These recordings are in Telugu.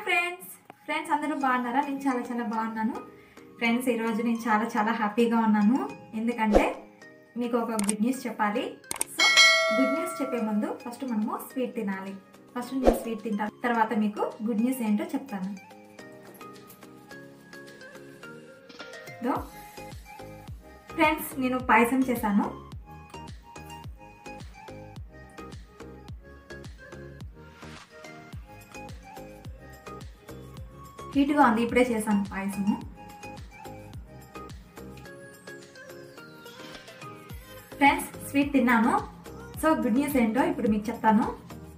ఫ్రెండ్స్ ఫ్రెండ్స్ అందరూ బాగున్నారా నేను చాలా చాలా బాగున్నాను ఫ్రెండ్స్ ఈరోజు నేను చాలా చాలా హ్యాపీగా ఉన్నాను ఎందుకంటే మీకు ఒక గుడ్ న్యూస్ చెప్పాలి సో గుడ్ న్యూస్ చెప్పే ముందు ఫస్ట్ మనము స్వీట్ తినాలి ఫస్ట్ నేను స్వీట్ తింటాను తర్వాత మీకు గుడ్ న్యూస్ ఏంటో చెప్తాను ఇదో, ఫ్రెండ్స్ నేను పాయసం చేశాను హీట్గా ఉంది ఇప్పుడే చేశాను పాయసము ఫ్రెండ్స్ స్వీట్ తిన్నాను సో గుడ్ న్యూస్ ఏంటో ఇప్పుడు మీకు చెప్తాను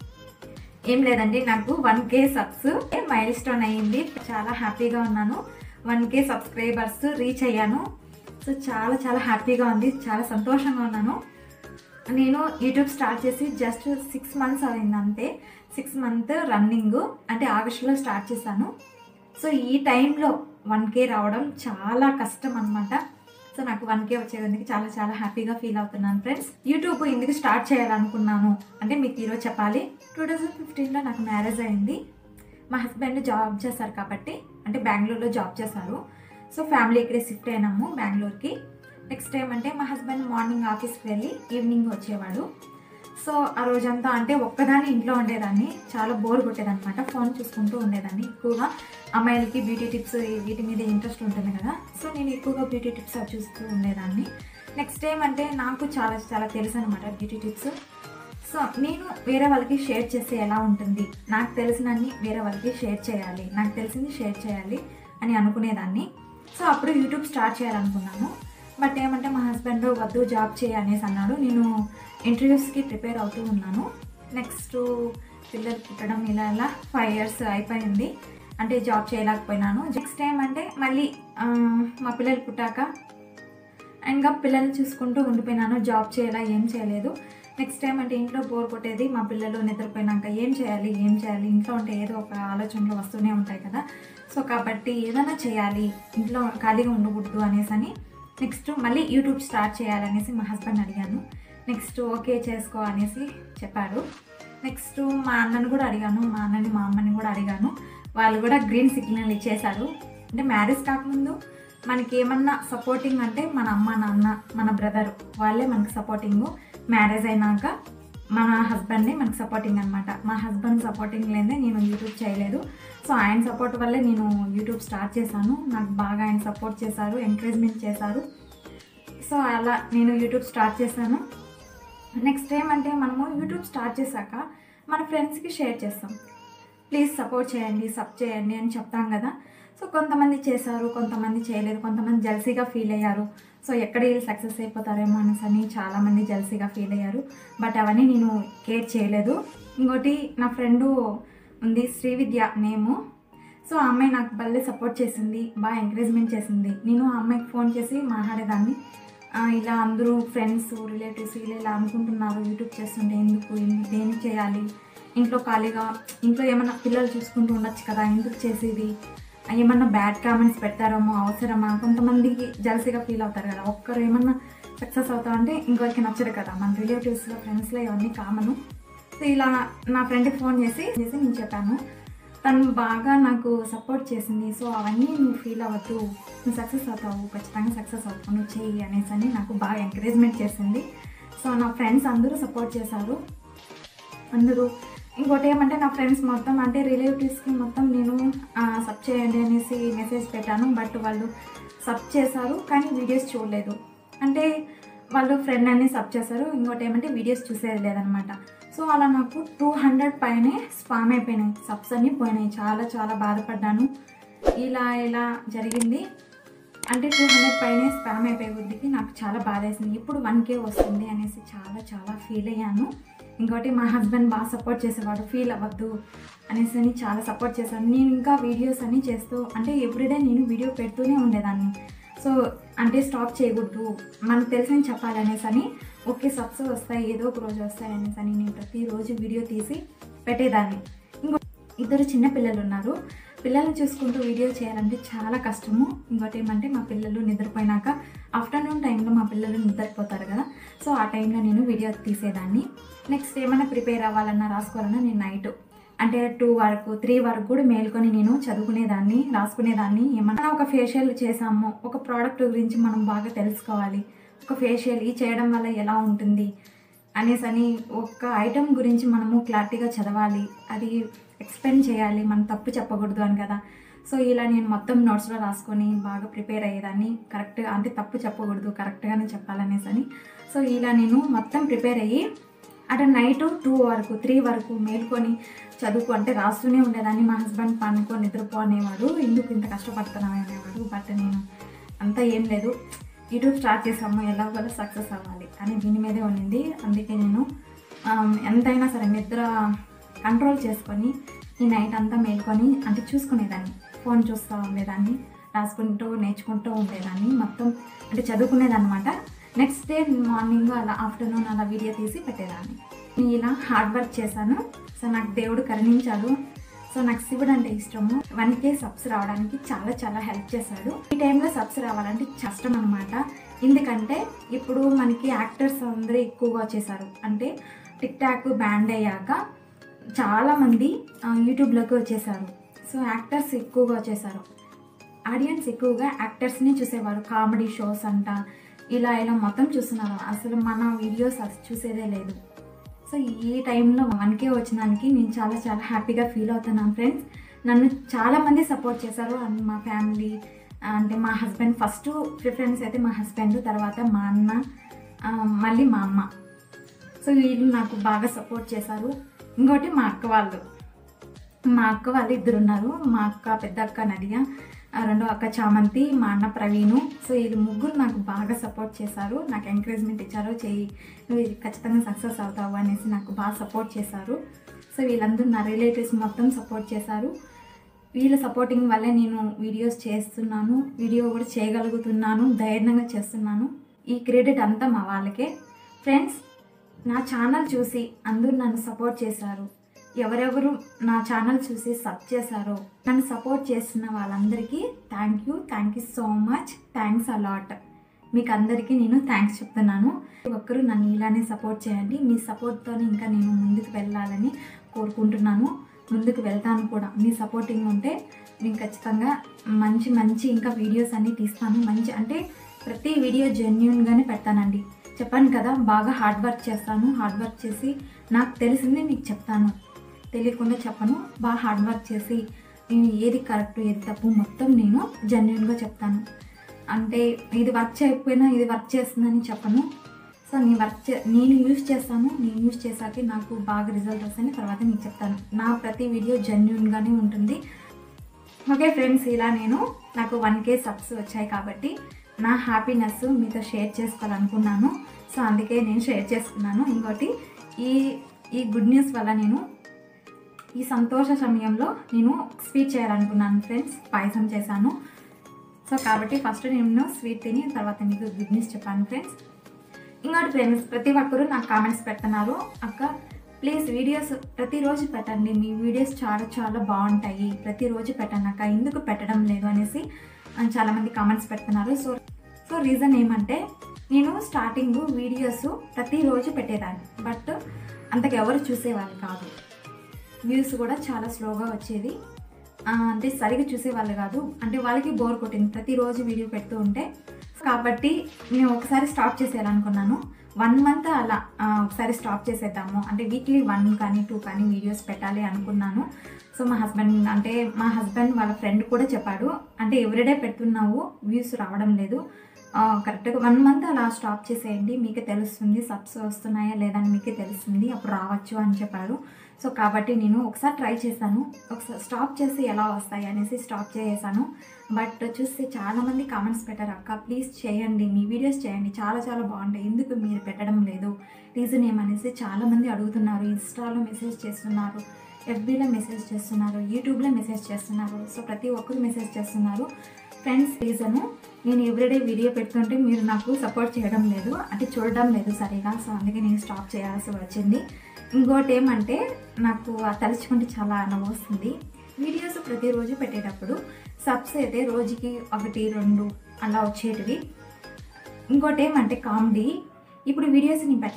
ఏం లేదండి నాకు one K subs milestone అయ్యింది చాలా హ్యాపీగా ఉన్నాను వన్ కే సబ్స్క్రైబర్స్ రీచ్ అయ్యాను సో చాలా చాలా హ్యాపీగా ఉంది చాలా సంతోషంగా ఉన్నాను నేను యూట్యూబ్ స్టార్ట్ చేసి జస్ట్ సిక్స్ మంత్స్ అయింది అంతే సిక్స్ మంత్ రన్నింగ్ అంటే ఆగస్టులో స్టార్ట్ చేశాను సో ఈ టైంలో వన్ కే రావడం చాలా కష్టం అనమాట సో నాకు వన్ కే వచ్చేందుకు చాలా చాలా హ్యాపీగా ఫీల్ అవుతున్నాను ఫ్రెండ్స్ యూట్యూబ్ ఎందుకు స్టార్ట్ చేయాలనుకున్నాను అంటే మీకు ఈరోజు చెప్పాలి టూ థౌజండ్ ఫిఫ్టీన్లో నాకు మ్యారేజ్ అయింది మా హస్బెండ్ జాబ్ చేశారు కాబట్టి అంటే బెంగళూరులో జాబ్ చేశారు సో ఫ్యామిలీ ఇక్కడే షిఫ్ట్ అయినాము బెంగళూరుకి నెక్స్ట్ టైం అంటే మా హస్బెండ్ మార్నింగ్ ఆఫీస్కి వెళ్ళి ఈవినింగ్ వచ్చేవాడు సో ఆ రోజంతా అంటే ఒక్కదాన్ని ఇంట్లో ఉండేదాన్ని చాలా బోర్ కొట్టేదన్నమాట ఫోన్ చూసుకుంటూ ఉండేదాన్ని ఎక్కువగా అమ్మాయిలకి బ్యూటీ టిప్స్ వీటి మీద ఇంట్రెస్ట్ ఉంటుంది కదా సో నేను ఎక్కువగా బ్యూటీ టిప్స్ అవి చూస్తూ ఉండేదాన్ని నెక్స్ట్ టైం అంటే నాకు చాలా చాలా తెలుసు అనమాట బ్యూటీ టిప్స్ సో నేను వేరే వాళ్ళకి షేర్ చేస్తే ఎలా ఉంటుంది నాకు తెలిసినన్ని వేరే వాళ్ళకి షేర్ చేయాలి నాకు తెలిసింది షేర్ చేయాలి అని అనుకునేదాన్ని సో అప్పుడు యూట్యూబ్ స్టార్ట్ చేయాలనుకున్నాను బట్ ఏమంటే మా హస్బెండ్ వద్దు జాబ్ చేయి అనేసి అన్నాడు నేను ఇంటర్వ్యూస్కి ప్రిపేర్ అవుతూ ఉన్నాను నెక్స్ట్ పిల్లలు పుట్టడం ఇలా ఇలా ఫైవ్ ఇయర్స్ అయిపోయింది అంటే జాబ్ చేయలేకపోయినాను నెక్స్ట్ టైం అంటే మళ్ళీ ఆ, మా పిల్లలు పుట్టాక ఇంకా పిల్లల్ని చూసుకుంటూ ఉండిపోయినాను జాబ్ చేయాలా ఏం చేయలేదు నెక్స్ట్ టైం అంటే ఇంట్లో బోర్ కొట్టేది మా పిల్లలు నిద్రపోయినాక ఏం చేయాలి ఏం చేయాలి ఇంట్లో ఉంటే ఏదో ఒక ఆలోచనలు వస్తూనే ఉంటాయి కదా సో కాబట్టి ఏదైనా చేయాలి ఇంట్లో ఖాళీగా ఉండకూడదు అనేసి అని నెక్స్ట్ మళ్ళీ యూట్యూబ్ స్టార్ట్ చేయాలనేసి మా హస్బెండ్ అడిగాను నెక్స్ట్ ఓకే చేసుకో అనేసి చెప్పారు నెక్స్ట్ మా అన్నను కూడా అడిగాను మా అన్నని మా అమ్మని కూడా అడిగాను వాళ్ళు కూడా గ్రీన్ సిగ్నల్ ఇచ్చేశారు అంటే మ్యారేజ్ కాకముందు మనకి ఏమన్నా సపోర్టింగ్ అంటే మన అమ్మ నాన్న మన బ్రదర్ వాళ్ళే మనకి సపోర్టింగ్ మ్యారేజ్ అయినాక మన హస్బెండ్నే మనకి సపోర్టింగ్ అనమాట మా హస్బెండ్ సపోర్టింగ్ లేదే నేను యూట్యూబ్ చేయలేదు సో ఆయన సపోర్ట్ వల్లే నేను యూట్యూబ్ స్టార్ట్ చేశాను నాకు బాగా ఆయన సపోర్ట్ చేశారు ఎంకరేజ్మెంట్ చేశారు సో అలా నేను యూట్యూబ్ స్టార్ట్ చేశాను నెక్స్ట్ ఏమంటే మనము యూట్యూబ్ స్టార్ట్ చేశాక మన ఫ్రెండ్స్కి షేర్ చేస్తాం ప్లీజ్ సపోర్ట్ చేయండి సబ్ చేయండి అని చెప్తాం కదా సో కొంతమంది చేశారు కొంతమంది చేయలేదు కొంతమంది జల్సీగా ఫీల్ అయ్యారు సో ఎక్కడ వీళ్ళు సక్సెస్ అయిపోతారేమో అనేసి అని చాలామంది జల్సీగా ఫీల్ అయ్యారు బట్ అవన్నీ నేను కేర్ చేయలేదు ఇంకోటి నా ఫ్రెండు ఉంది శ్రీవిద్య నేము సో ఆ అమ్మాయి నాకు భలే సపోర్ట్ చేసింది బాగా ఎంకరేజ్మెంట్ చేసింది నేను ఆ అమ్మాయికి ఫోన్ చేసి మాట్లాడేదాన్ని ఆ, ఇలా అందరూ ఫ్రెండ్స్ రిలేటివ్స్ ఇలా ఇలా అనుకుంటున్నారు యూట్యూబ్ చేస్తుంటే ఎందుకు ఎందుకు- దేనికి చేయాలి ఇంట్లో ఖాళీగా ఇంట్లో ఏమన్నా పిల్లలు చూసుకుంటూ ఉండొచ్చు కదా ఎందుకు చేసేది ఆ, ఏమన్నా బ్యాడ్ కామెంట్స్ పెడతారేమో అవసరమా కొంతమందికి జలసీగా ఫీల్ అవుతారు కదా ఒక్కరు ఏమన్నా సక్సెస్ అవుతామంటే ఇంకొకరికి నచ్చదు కదా మన రిలేటివ్స్లో ఫ్రెండ్స్లో ఇవన్నీ కామను సో ఇలా నా ఫ్రెండ్కి ఫోన్ చేసి చేసి నేను చెప్పాను తను బాగా నాకు సపోర్ట్ చేసింది సో అవన్నీ నువ్వు ఫీల్ అవ్వద్దు నువ్వు సక్సెస్ అవుతావు ఖచ్చితంగా సక్సెస్ అవుతావు నువ్వు చెయ్యి అనేసి అని నాకు బాగా ఎంకరేజ్మెంట్ చేసింది సో నా ఫ్రెండ్స్ అందరూ సపోర్ట్ చేశారు అందరూ ఇంకోటి ఏమంటే నా ఫ్రెండ్స్ మొత్తం అంటే రిలేటివ్స్కి మొత్తం నేను సబ్ చేయండి అనేసి మెసేజ్ పెట్టాను బట్ వాళ్ళు సబ్ చేశారు కానీ వీడియోస్ చూడలేదు అంటే వాళ్ళు ఫ్రెండ్ అని సబ్ చేశారు ఇంకోటి ఏమంటే వీడియోస్ చూసేది లేదనమాట సో అలా నాకు టూ హండ్రెడ్ పైనే స్పామ్ అయిపోయినాయి సబ్స్ అన్నీ పోయినాయి చాలా చాలా బాధపడ్డాను ఇలా ఇలా జరిగింది అంటే టూ హండ్రెడ్ పైనే స్పామ్ అయిపోయే కొద్దికి నాకు చాలా బాధ వేసింది ఇప్పుడు వన్ కే వస్తుంది అనేసి చాలా చాలా ఫీల్ అయ్యాను ఇంకోటి మా హస్బెండ్ బాగా సపోర్ట్ చేసేవాడు ఫీల్ అవ్వద్దు అనేసి అని చాలా సపోర్ట్ చేశాను నేను ఇంకా వీడియోస్ అన్నీ చేస్తూ అంటే ఎవ్రీడే నేను వీడియో పెడుతూనే ఉండేదాన్ని సో అంటే స్టాప్ చేయకూడదు మనకు తెలిసిన చెప్పాలి అనేసి అని ఓకే సబ్స్ వస్తాయి ఏదో ఒక రోజు వస్తాయి అనేసి అని నేను ప్రతిరోజు వీడియో తీసి పెట్టేదాన్ని ఇంకో ఇద్దరు చిన్న పిల్లలు ఉన్నారు పిల్లల్ని చూసుకుంటూ వీడియో చేయాలంటే చాలా కష్టము ఇంకోటి ఏమంటే మా పిల్లలు నిద్రపోయినాక ఆఫ్టర్నూన్ టైంలో మా పిల్లలు నిద్రపోతారు కదా సో ఆ టైంలో నేను వీడియో తీసేదాన్ని నెక్స్ట్ ఏమైనా ప్రిపేర్ అవ్వాలన్నా రాసుకోవాలన్నా నేను నైట్ అంటే టూ వరకు త్రీ వరకు కూడా మేల్కొని నేను చదువుకునేదాన్ని రాసుకునేదాన్ని ఏమన్నా ఒక ఫేషియల్ చేసాము ఒక ప్రోడక్ట్ గురించి మనం బాగా తెలుసుకోవాలి ఒక ఫేషియల్ ఈ చేయడం వల్ల ఎలా ఉంటుంది అనేసి అని ఒక ఐటమ్ గురించి మనము క్లారిటీగా చదవాలి అది ఎక్స్ప్లెయిన్ చేయాలి మనం తప్పు చెప్పకూడదు అని కదా సో ఇలా నేను మొత్తం నోట్స్లో రాసుకొని బాగా ప్రిపేర్ అయ్యేదాన్ని కరెక్ట్గా అంటే తప్పు చెప్పకూడదు కరెక్ట్గానే చెప్పాలనేసి అని సో ఇలా నేను మొత్తం ప్రిపేర్ అయ్యి అటు నైట్ టూ వరకు త్రీ వరకు మేల్కొని చదువుకు అంటే రాస్తూనే ఉండేదాన్ని మా హస్బెండ్ పనుకో నిద్రపో అనేవాడు ఎందుకు ఇంత కష్టపడుతున్నావు అనేవాడు బట్ నేను అంతా ఏం లేదు యూట్యూబ్ స్టార్ట్ చేసాము ఎలా కూడా సక్సెస్ అవ్వాలి అని దీని మీదే ఉండింది అందుకే నేను ఆమ్, ఎంతైనా సరే నిద్ర కంట్రోల్ చేసుకొని ఈ నైట్ అంతా మేల్కొని అంటే చూసుకునేదాన్ని ఫోన్ చూస్తూ ఉండేదాన్ని రాసుకుంటూ నేర్చుకుంటూ ఉండేదాన్ని మొత్తం అంటే చదువుకునేదన్నమాట నెక్స్ట్ డే మార్నింగ్ అలా ఆఫ్టర్నూన్ అలా వీడియో తీసి పెట్టేదాన్ని నేను ఇలా హార్డ్ వర్క్ చేశాను సో నాకు దేవుడు కరుణించాడు సో నాకు శివుడు అంటే ఇష్టము వన్ కే సబ్స్ రావడానికి చాలా చాలా హెల్ప్ చేశాడు ఈ టైంలో సబ్స్ రావాలంటే కష్టం అనమాట ఎందుకంటే ఇప్పుడు మనకి యాక్టర్స్ అందరూ ఎక్కువగా వచ్చేసారు అంటే టిక్ టాక్ బ్యాండ్ అయ్యాక చాలామంది యూట్యూబ్లోకి వచ్చేసారు సో యాక్టర్స్ ఎక్కువగా వచ్చేసారు ఆడియన్స్ ఎక్కువగా యాక్టర్స్ని చూసేవారు కామెడీ షోస్ అంట ఇలా ఇలా మొత్తం చూస్తున్నారు అసలు మన వీడియోస్ అసలు చూసేదే లేదు సో ఈ టైంలో వన్కే వచ్చినానికి నేను చాలా చాలా హ్యాపీగా ఫీల్ అవుతున్నాను ఫ్రెండ్స్ నన్ను చాలామంది సపోర్ట్ చేశారు అండ్ మా ఫ్యామిలీ అంటే మా హస్బెండ్ ఫస్ట్ ప్రిఫరెన్స్ అయితే మా హస్బెండ్ తర్వాత మా అన్న ఆ, మళ్ళీ మా అమ్మ సో వీళ్ళు నాకు బాగా సపోర్ట్ చేశారు ఇంకోటి మా అక్క వాళ్ళు మా అక్క వాళ్ళు ఇద్దరు ఉన్నారు మా అక్క పెద్ద అక్క నదియ ఆ రెండో అక్క చామంతి మా అన్న ప్రవీణు సో వీళ్ళు ముగ్గురు నాకు బాగా సపోర్ట్ చేశారు నాకు ఎంకరేజ్మెంట్ ఇచ్చారు చెయ్యి నువ్వు ఇది ఖచ్చితంగా సక్సెస్ అవుతావు అనేసి నాకు బాగా సపోర్ట్ చేశారు సో వీళ్ళందరూ నా రిలేటివ్స్ మొత్తం సపోర్ట్ చేశారు వీళ్ళ సపోర్టింగ్ వల్లే నేను వీడియోస్ చేస్తున్నాను వీడియో కూడా చేయగలుగుతున్నాను ధైర్యంగా చేస్తున్నాను ఈ క్రెడిట్ అంతా మా వాళ్ళకే ఫ్రెండ్స్ నా ఛానల్ చూసి అందరూ నన్ను సపోర్ట్ చేశారు ఎవరెవరు నా ఛానల్ చూసి సబ్ చేశారో నన్ను సపోర్ట్ చేస్తున్న వాళ్ళందరికీ thank you thank you so much thanks a lot మీకు అందరికీ నేను థ్యాంక్స్ చెప్తున్నాను ఒక్కరు నన్ను ఇలానే సపోర్ట్ చేయండి మీ సపోర్ట్తోనే ఇంకా నేను ముందుకు వెళ్ళాలని కోరుకుంటున్నాను ముందుకు వెళ్తాను కూడా మీ సపోర్టింగ్ ఉంటే నేను ఖచ్చితంగా మంచి మంచి ఇంకా వీడియోస్ అన్నీ తీస్తాను మంచి అంటే ప్రతి వీడియో జెన్యున్గానే పెడతానండి చెప్పాను కదా బాగా హార్డ్ వర్క్ చేస్తాను హార్డ్ వర్క్ చేసి నాకు తెలిసింది మీకు చెప్తాను తెలియకుండా చెప్పను బాగా హార్డ్ వర్క్ చేసి నేను ఏది కరెక్ట్ ఏది తప్పు మొత్తం నేను జెన్యున్గా చెప్తాను అంటే ఇది వర్క్ చేయకపోయినా ఇది వర్క్ చేస్తుందని చెప్పను సో నేను వర్క్ చే నేను యూజ్ చేస్తాను నేను యూజ్ చేశాకే నాకు బాగా రిజల్ట్ వస్తాయని తర్వాత మీకు చెప్తాను నా ప్రతి వీడియో జెన్యున్గానే ఉంటుంది ఓకే ఫ్రెండ్స్ ఇలా నేను నాకు వన్ కే సబ్స్ వచ్చాయి కాబట్టి నా హ్యాపీనెస్ మీతో షేర్ చేసుకోవాలనుకున్నాను సో అందుకే నేను షేర్ చేసుకున్నాను ఇంకోటి ఈ ఈ గుడ్ న్యూస్ వల్ల నేను ఈ సంతోష సమయంలో నేను స్వీట్ చేయాలనుకున్నాను ఫ్రెండ్స్ పాయసం చేశాను సో కాబట్టి ఫస్ట్ నేను స్వీట్ తిని తర్వాత మీకు గుడ్ న్యూస్ చెప్పాను ఫ్రెండ్స్ ఇంకోటి ఫ్రెండ్స్ ప్రతి ఒక్కరు నాకు కామెంట్స్ పెడుతున్నారు అక్క ప్లీజ్ వీడియోస్ ప్రతిరోజు పెట్టండి మీ వీడియోస్ చాలా చాలా బాగుంటాయి ప్రతిరోజు పెట్టండి అక్క ఎందుకు పెట్టడం లేదు అనేసి ఆ, చాలామంది కామెంట్స్ పెడుతున్నారు సో సో రీజన్ ఏమంటే నేను స్టార్టింగ్ వీడియోస్ ప్రతిరోజు పెట్టేదాన్ని బట్ అంతకు ఎవరు చూసేవాళ్ళు కాదు వ్యూస్ కూడా చాలా స్లోగా వచ్చేది ఆ, అంటే సరిగా చూసేవాళ్ళు కాదు అంటే వాళ్ళకి బోర్ కొట్టింది ప్రతిరోజు వీడియో పెడుతూ ఉంటే కాబట్టి నేను ఒకసారి స్టాప్ చేసేయాలనుకున్నాను వన్ మంత్ అలా ఆ, ఒకసారి స్టాప్ చేసేద్దాము అంటే వీక్లీ వన్ కానీ టూ కానీ వీడియోస్ పెట్టాలి అనుకున్నాను సో మా హస్బెండ్ అంటే మా హస్బెండ్ వాళ్ళ ఫ్రెండ్ కూడా చెప్పాడు అంటే ఎవ్రీడే పెడుతున్నావు వ్యూస్ రావడం లేదు ఆ, కరెక్ట్గా వన్ మంత్ అలా స్టాప్ చేసేయండి మీకే తెలుస్తుంది సబ్స్ వస్తున్నాయా లేదని మీకే తెలుస్తుంది అప్పుడు రావచ్చు అని చెప్పారు సో కాబట్టి నేను ఒకసారి ట్రై చేశాను ఒకసారి స్టాప్ చేసి ఎలా వస్తాయి అనేసి స్టాప్ చేసేసాను బట్ చూస్తే చాలామంది కామెంట్స్ పెట్టారు అక్క ప్లీజ్ చేయండి మీ వీడియోస్ చేయండి చాలా చాలా బాగుంటాయి ఎందుకు మీరు పెట్టడం లేదు రీజన్ ఏమనేసి చాలామంది అడుగుతున్నారు ఇన్స్టాలో మెసేజ్ చేస్తున్నారు ఎఫ్బీలో మెసేజ్ చేస్తున్నారు యూట్యూబ్లో మెసేజ్ చేస్తున్నారు సో ప్రతి ఒక్కరు మెసేజ్ చేస్తున్నారు ఫ్రెండ్స్ రీజను నేను ఎవ్రీడే వీడియో పెడుతుంటే మీరు నాకు సపోర్ట్ చేయడం లేదు అంటే చూడడం లేదు సరిగా సో అందుకే నేను స్టాప్ చేయాల్సి వచ్చింది ఇంకోటి ఏమంటే నాకు ఆ తలుచుకుంటే చాలా నవ్వు వస్తుంది వీడియోస్ ప్రతిరోజు పెట్టేటప్పుడు సబ్స్ అయితే రోజుకి ఒకటి రెండు అలా వచ్చేటివి ఇంకోటి ఏమంటే కామెడీ ఇప్పుడు వీడియోస్ నేను పెట్టలేదు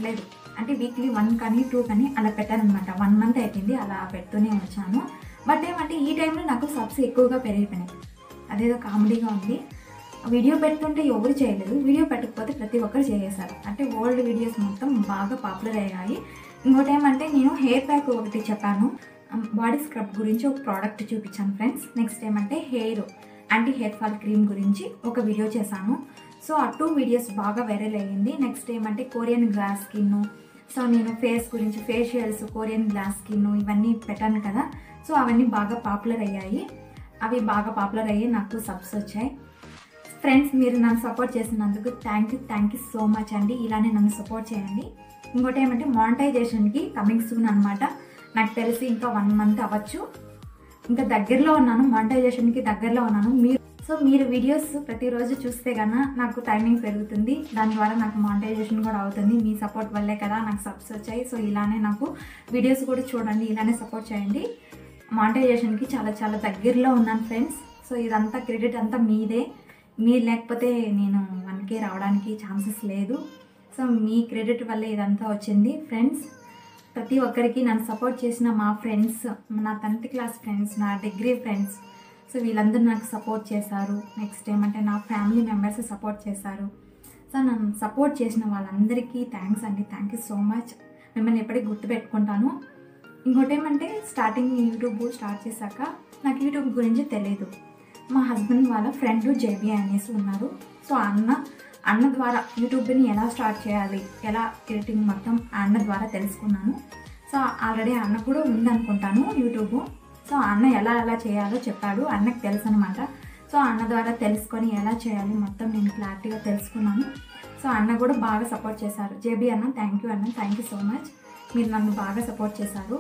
అంటే వీక్లీ వన్ కానీ టూ కానీ అలా పెట్టాను అనమాట వన్ మంత్ అయిపోయింది అలా పెడుతూనే వచ్చాను బట్ ఏమంటే ఈ టైంలో నాకు సబ్స్ ఎక్కువగా పెరిగిపోయినాయి అదేదో కామెడీగా ఉంది వీడియో పెడుతుంటే ఎవరు చేయలేదు వీడియో పెట్టకపోతే ప్రతి ఒక్కరు చేసేసారు అంటే ఓల్డ్ వీడియోస్ మొత్తం బాగా పాపులర్ అయ్యాయి ఇంకోటి ఏమంటే నేను హెయిర్ ప్యాక్ ఒకటి చెప్పాను బాడీ స్క్రబ్ గురించి ఒక ప్రోడక్ట్ చూపించాను ఫ్రెండ్స్ నెక్స్ట్ ఏమంటే hair anti hair fall cream గురించి ఒక వీడియో చేశాను సో ఆ టూ వీడియోస్ బాగా వైరల్ అయ్యింది నెక్స్ట్ ఏమంటే కొరియన్ గ్లాస్ స్కిన్ సో నేను ఫేస్ గురించి ఫేషియల్స్ కొరియన్ గ్లాస్ స్కిన్ ఇవన్నీ పెట్టాను కదా సో అవన్నీ బాగా పాపులర్ అయ్యాయి అవి బాగా పాపులర్ అయ్యి నాకు సబ్స్ వచ్చాయి ఫ్రెండ్స్ మీరు నన్ను సపోర్ట్ చేసినందుకు thank you thank you so much అండి ఇలానే నన్ను సపోర్ట్ చేయండి ఇంకోటి ఏమంటే మానిటైజేషన్కి కమింగ్ సూన్ అనమాట నాకు తెలిసి ఇంకా వన్ మంత్ అవ్వచ్చు ఇంకా దగ్గరలో ఉన్నాను మానిటైజేషన్కి దగ్గరలో ఉన్నాను మీరు సో మీరు వీడియోస్ ప్రతిరోజు చూస్తే కన్నా నాకు టైమింగ్ పెరుగుతుంది దాని ద్వారా నాకు మానిటైజేషన్ కూడా అవుతుంది మీ సపోర్ట్ వల్లే కదా నాకు సబ్స్ వచ్చాయి సో ఇలానే నాకు వీడియోస్ కూడా చూడండి ఇలానే సపోర్ట్ చేయండి మానిటైజేషన్కి చాలా చాలా దగ్గరలో ఉన్నాను ఫ్రెండ్స్ సో ఇదంతా క్రెడిట్ అంతా మీదే మీరు లేకపోతే నేను వన్కే రావడానికి ఛాన్సెస్ లేదు సో మీ క్రెడిట్ వల్లే ఇదంతా వచ్చింది ఫ్రెండ్స్ ప్రతి ఒక్కరికి నన్ను సపోర్ట్ చేసిన మా ఫ్రెండ్స్ నా టెన్త్ క్లాస్ ఫ్రెండ్స్ నా డిగ్రీ ఫ్రెండ్స్ సో వీళ్ళందరూ నాకు సపోర్ట్ చేశారు నెక్స్ట్ ఏమంటే నా ఫ్యామిలీ మెంబర్స్ సపోర్ట్ చేశారు సో నన్ను సపోర్ట్ చేసిన వాళ్ళందరికీ థ్యాంక్స్ అండి థ్యాంక్ యూ సో మచ్ మిమ్మల్ని ఎప్పటికీ గుర్తుపెట్టుకుంటాను ఇంకోటి ఏమంటే స్టార్టింగ్ యూట్యూబ్ స్టార్ట్ చేశాక నాకు యూట్యూబ్ గురించి తెలియదు మా హస్బెండ్ వాళ్ళ ఫ్రెండ్ జేబీ అనేసి ఉన్నారు సో అన్న అన్న ద్వారా యూట్యూబ్ని ఎలా స్టార్ట్ చేయాలి ఎలా ఎడిటింగ్ మొత్తం ఆ అన్న ద్వారా తెలుసుకున్నాను సో ఆల్రెడీ అన్న కూడా ఉందనుకుంటాను యూట్యూబ్ సో అన్న ఎలా ఎలా చేయాలో చెప్పాడు అన్నకు తెలుసు అనమాట సో అన్న ద్వారా తెలుసుకొని ఎలా చేయాలి మొత్తం నేను క్లారిటీగా తెలుసుకున్నాను సో అన్న కూడా బాగా సపోర్ట్ చేశారు జేబీ అన్న థ్యాంక్ యూ అన్న థ్యాంక్ యూ సో మచ్ మీరు నన్ను బాగా సపోర్ట్ చేశారు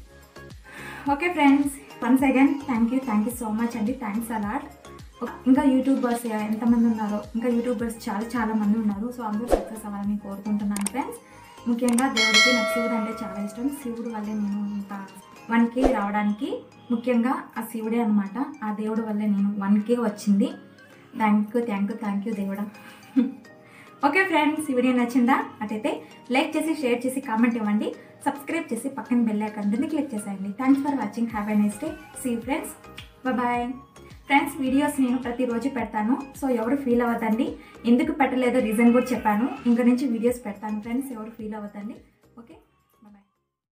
okay friends once again thank you thank you so much అండి థ్యాంక్స్ అలాట్ ఇంకా యూట్యూబర్స్ ఎంతమంది ఉన్నారో ఇంకా యూట్యూబర్స్ చాలా చాలా మంది ఉన్నారు సో అందరూ సక్సెస్ అవ్వాలని కోరుకుంటున్నాను ఫ్రెండ్స్ ముఖ్యంగా దేవుడికి నాకు శివుడు అంటే చాలా ఇష్టం శివుడు వల్లే నేను ఇంత వన్ కే రావడానికి ముఖ్యంగా ఆ శివుడే అనమాట ఆ దేవుడు వల్లే నేను వన్ కే వచ్చింది thank you thank you thank you దేవుడా ఓకే ఫ్రెండ్స్ ఈ వీడియో నచ్చిందా అటైతే లైక్ చేసి షేర్ చేసి కామెంట్ ఇవ్వండి సబ్స్క్రైబ్ చేసి పక్కన బెల్ ఐకాన్ క్లిక్ చేసేయండి thanks for watching have a nice day see friends bye friends videos నేను ప్రతిరోజు పెడతాను సో ఎవరు ఫీల్ అవ్వదండి ఎందుకు పెట్టలేదో రీజన్ కూడా చెప్పాను ఇంక నుంచి వీడియోస్ పెడతాను ఫ్రెండ్స్ ఎవరు ఫీల్ అవ్వదండి